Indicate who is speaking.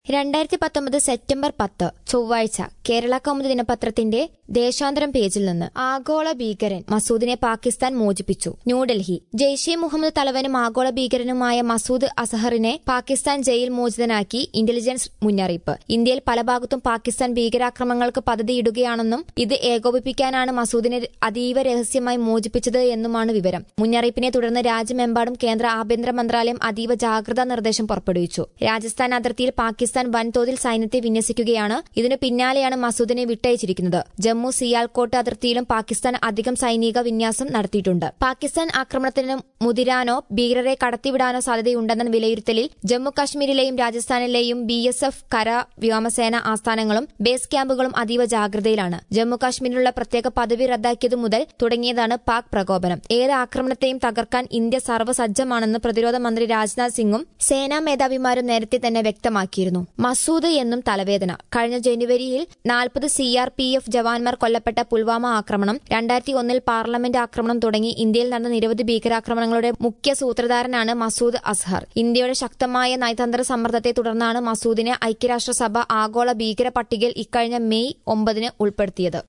Speaker 1: രണ്ടായിരത്തി പത്തൊമ്പത് സെപ്റ്റംബർ പത്ത് ചൊവ്വാഴ്ച കേരള കൗമുദി ദിനപത്രത്തിന്റെ ദേശാന്തരം പേജിൽ നിന്ന് ആഗോള ഭീകരൻ മസൂദിനെ പാകിസ്ഥാൻ മോചിപ്പിച്ചു ന്യൂഡൽഹി ജെയ്ഷെ മുഹമ്മദ് തലവനും ആഗോള ഭീകരനുമായ മസൂദ് അസഹറിനെ പാകിസ്ഥാൻ ജയിൽ മോചിതനാക്കി ഇന്റലിജൻസ് മുന്നറിയിപ്പ് ഇന്ത്യയിൽ പല ഭാഗത്തും പാകിസ്ഥാൻ ഭീകരാക്രമണങ്ങൾക്ക് പദ്ധതിയിടുകയാണെന്നും ഇത് ഏകോപിപ്പിക്കാനാണ് മസൂദിനെ അതീവ രഹസ്യമായി മോചിപ്പിച്ചത് എന്നുമാണ് വിവരം മുന്നറിയിപ്പിനെ തുടർന്ന് രാജ്യമെമ്പാടും കേന്ദ്ര ആഭ്യന്തര മന്ത്രാലയം അതീവ ജാഗ്രതാ നിർദ്ദേശം പുറപ്പെടുവിച്ചു രാജസ്ഥാൻ അതിർത്തിയിൽ പാകിസ്ഥാൻ വൻതോതിൽ സൈന്യത്തെ വിന്യസിക്കുകയാണ് ഇതിനു പിന്നാലെയാണ് മസൂദിനെ വിട്ടയച്ചിരിക്കുന്നത് ജമ്മു സിയാൽകോട്ട് അതിർത്തിയിലും പാകിസ്ഥാൻ അധികം സൈനിക വിന്യാസം നടത്തിയിട്ടുണ്ട് പാകിസ്ഥാൻ ആക്രമണത്തിന് മുതിരാനോ ഭീകരരെ കടത്തിവിടാനോ സാധ്യതയുണ്ടെന്ന വിലയിരുത്തലിൽ ജമ്മു കാശ്മീരിലെയും രാജസ്ഥാനിലെയും ബി എസ് എഫ് കര വ്യോമസേന ആസ്ഥാനങ്ങളും ബേസ് ക്യാമ്പുകളും അതീവ ജാഗ്രതയിലാണ് ജമ്മു കാശ്മീരിലുള്ള പ്രത്യേക പദവി റദ്ദാക്കിയതു മുതൽ തുടങ്ങിയതാണ് പാക് പ്രകോപനം ഏത് ആക്രമണത്തെയും തകർക്കാൻ ഇന്ത്യ സർവ്വസജ്ജമാണെന്ന് പ്രതിരോധ മന്ത്രി രാജ്നാഥ് സിംഗും സേനാ മേധാവിമാരും നേരത്തെ തന്നെ വ്യക്തമാക്കിയിരുന്നു മസൂദ് എന്നും തലവേദന കഴിഞ്ഞ ജനുവരിയിൽ നാൽപ്പത് സി ആർ പി എഫ് ജവാന്മാർ കൊല്ലപ്പെട്ട പുൽവാമ ആക്രമണം രണ്ടായിരത്തി ഒന്നിൽ പാർലമെന്റ് ആക്രമണം തുടങ്ങി ഇന്ത്യയിൽ നടന്ന നിരവധി ഭീകരാക്രമണങ്ങളുടെ മുഖ്യ സൂത്രധാരനാണ് മസൂദ് അസ്ഹർ ഇന്ത്യയുടെ ശക്തമായ നയതന്ത്ര സമ്മർദ്ദത്തെ തുടർന്നാണ് മസൂദിനെ ഐക്യരാഷ്ട്രസഭ ആഗോള ഭീകര പട്ടികയിൽ ഇക്കഴിഞ്ഞ മെയ് ഒമ്പതിന് ഉൾപ്പെടുത്തിയത്